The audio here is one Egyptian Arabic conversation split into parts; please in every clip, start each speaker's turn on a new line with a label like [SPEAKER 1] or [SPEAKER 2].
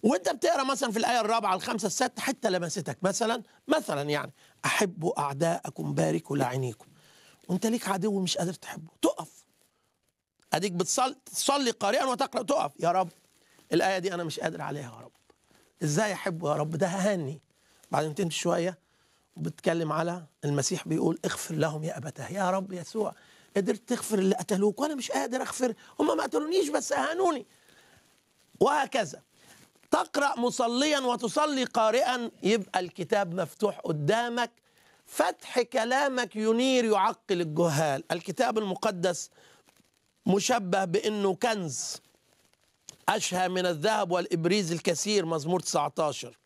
[SPEAKER 1] وانت بتقرا مثلا في الايه الرابعه الخامسه السادسه حتى لمستك مثلا مثلا يعني احبوا اعداءكم باركوا لاعنيكم وانت ليك عدو مش قادر تحبه تقف اديك بتصلي تصلي قارئا وتقرا تقف يا رب الايه دي انا مش قادر عليها يا رب ازاي احبه يا رب ده هاني بعدين تمشي شويه وبتكلم على المسيح بيقول اغفر لهم يا ابتاه يا رب يسوع قدرت تغفر اللي قتلوك وانا مش قادر اغفر هم ما قتلونيش بس اهانوني وهكذا تقرا مصليا وتصلي قارئا يبقى الكتاب مفتوح قدامك فتح كلامك ينير يعقل الجهال الكتاب المقدس مشبه بانه كنز اشهى من الذهب والابريز الكثير مزمور 19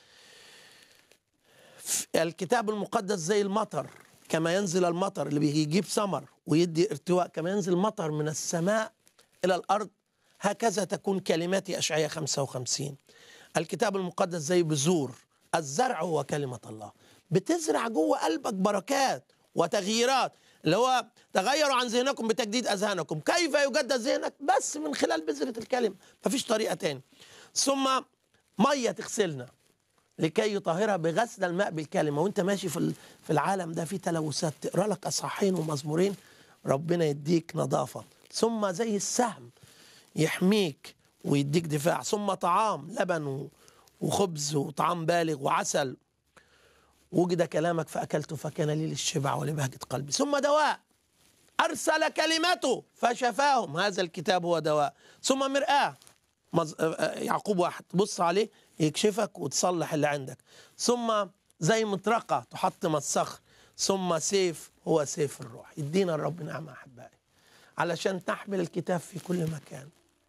[SPEAKER 1] الكتاب المقدس زي المطر كما ينزل المطر اللي بيجيب ثمر ويدي ارتواء كما ينزل مطر من السماء الى الارض هكذا تكون كلماتي اشعياء 55 الكتاب المقدس زي بذور الزرع هو كلمه الله بتزرع جوه قلبك بركات وتغييرات اللي هو تغيروا عن ذهنكم بتجديد اذهانكم كيف يجدد ذهنك بس من خلال بذره الكلمه مفيش طريقه تاني ثم ميه تغسلنا لكي يطهرها بغسل الماء بالكلمه وانت ماشي في في العالم ده في تلوثات تقرا لك اصحاحين ومزمورين ربنا يديك نظافه ثم زي السهم يحميك ويديك دفاع ثم طعام لبن وخبز وطعام بالغ وعسل وجد كلامك فأكلته فكان لي للشبع ولبهجة قلبي ثم دواء أرسل كلمته فشفاهم هذا الكتاب هو دواء ثم مرآة مز... يعقوب واحد تبص عليه يكشفك وتصلح اللي عندك ثم زي مطرقة تحطم الصخر ثم سيف هو سيف الروح يدينا الرب نعمة أحبائي علشان تحمل الكتاب في كل مكان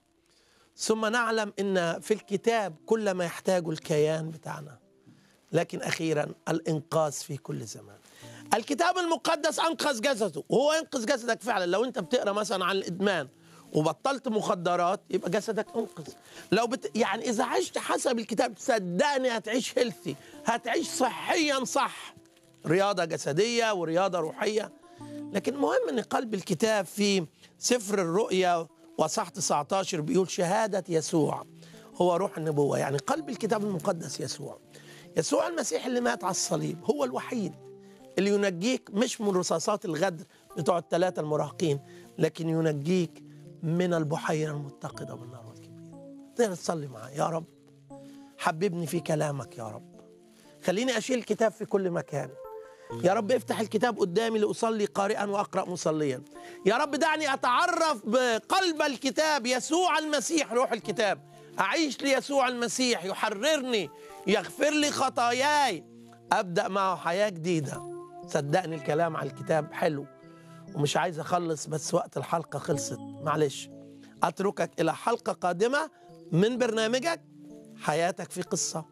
[SPEAKER 1] ثم نعلم ان في الكتاب كل ما يحتاجه الكيان بتاعنا لكن اخيرا الانقاذ في كل زمان الكتاب المقدس انقذ جسده وهو ينقذ جسدك فعلا لو انت بتقرا مثلا عن الادمان وبطلت مخدرات يبقى جسدك انقذ لو بت... يعني اذا عشت حسب الكتاب صدقني هتعيش هيلثي هتعيش صحيا صح رياضه جسديه ورياضه روحيه لكن مهم ان قلب الكتاب في سفر الرؤيا وصح 19 بيقول شهادة يسوع هو روح النبوة يعني قلب الكتاب المقدس يسوع يسوع المسيح اللي مات على الصليب هو الوحيد اللي ينجيك مش من رصاصات الغدر بتوع الثلاثة المراهقين لكن ينجيك من البحيرة المتقدة بالنار والكبريت تقدر تصلي معاه يا رب حببني في كلامك يا رب خليني أشيل الكتاب في كل مكان يا رب افتح الكتاب قدامي لأصلي قارئا وأقرأ مصليا يا رب دعني أتعرف بقلب الكتاب يسوع المسيح روح الكتاب أعيش ليسوع المسيح يحررني يغفر لي خطاياي أبدأ معه حياة جديدة صدقني الكلام على الكتاب حلو ومش عايز أخلص بس وقت الحلقة خلصت معلش أتركك إلى حلقة قادمة من برنامجك حياتك في قصه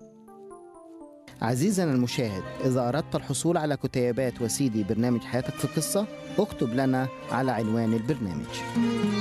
[SPEAKER 2] عزيزنا المشاهد إذا أردت الحصول على كتيبات وسيدي برنامج حياتك في قصة اكتب لنا على عنوان البرنامج